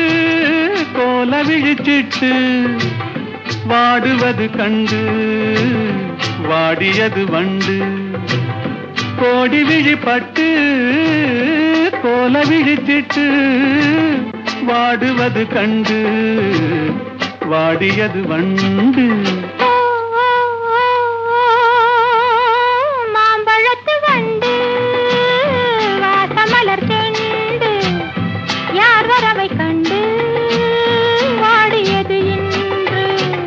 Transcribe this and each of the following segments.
கோல விழிச்சிட்டு வாடுவது கண்டு வாடியது வண்டு கோடி விழிப்பட்டு கோல விழிச்சிட்டு வாடுவது கண்டு வாடியது வண்டு ஓ, ஓ, ஓ, ஓ, மாம்பழத்து வண்டு வாசமலர் செண்டு யார் வரவை கண்டு வாடியது இன்று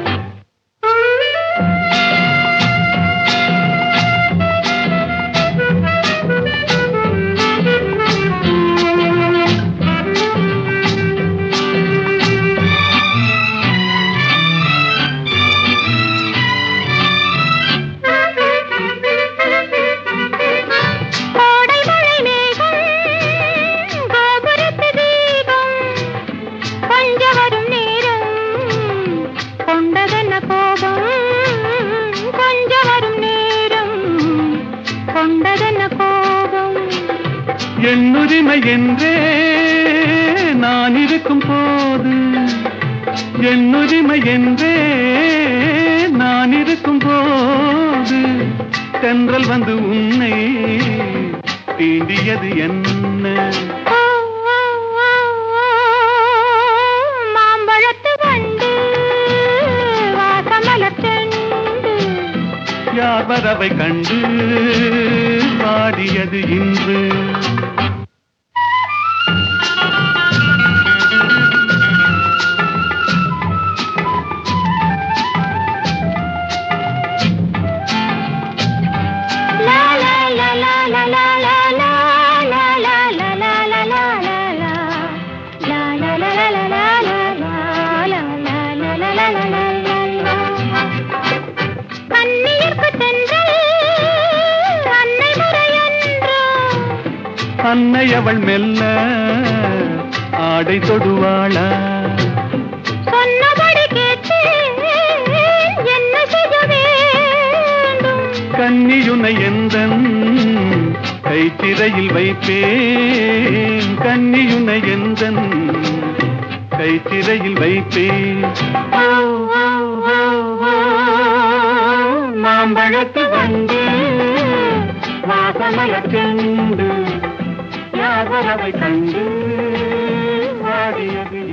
கோடை மழை மேகம் கோபுரத்து தீபம் கொஞ்ச வரும் நேரம் கொண்டதென்ன கோபம் கொஞ்ச வரும் நேரம் கொண்டதென்ன கோபம் என்னுரிமை என்றே நான் இருக்கும் போது என்னுரிமை என்றே நான் இருக்கும் போது தென்றல் வந்து உன்னை தீண்டியது என்ன ஓ, ஓ, ஓ, ஓ, மாம்பழத்து வண்டு வாசமலர் செண்டு யார் வரவை கண்டு பாடியது இன்று La la la la la la la la la la la la la la la la. La la la la la la la la la la la la la la la la. கண்ணியர்க்கு தென்றல் அன்னை முறையன்றோ அன்னை அவள் மெல்ல ஆடை தொடுவாளா சொன்னபடி கேட்டு என்ன செய்ய வேண்டும் கன்னியுனை எந்தன் கைத்திரையில் வைப்பேன் கன்னியுனை எந்தன் கைத்திரையில் வைப்பேன் ஓ, ஓ, ஓ, ஓ, மாம்பழத்து வந்து வாசமலர் செண்டு யார் வரவை கண்டு வாடியது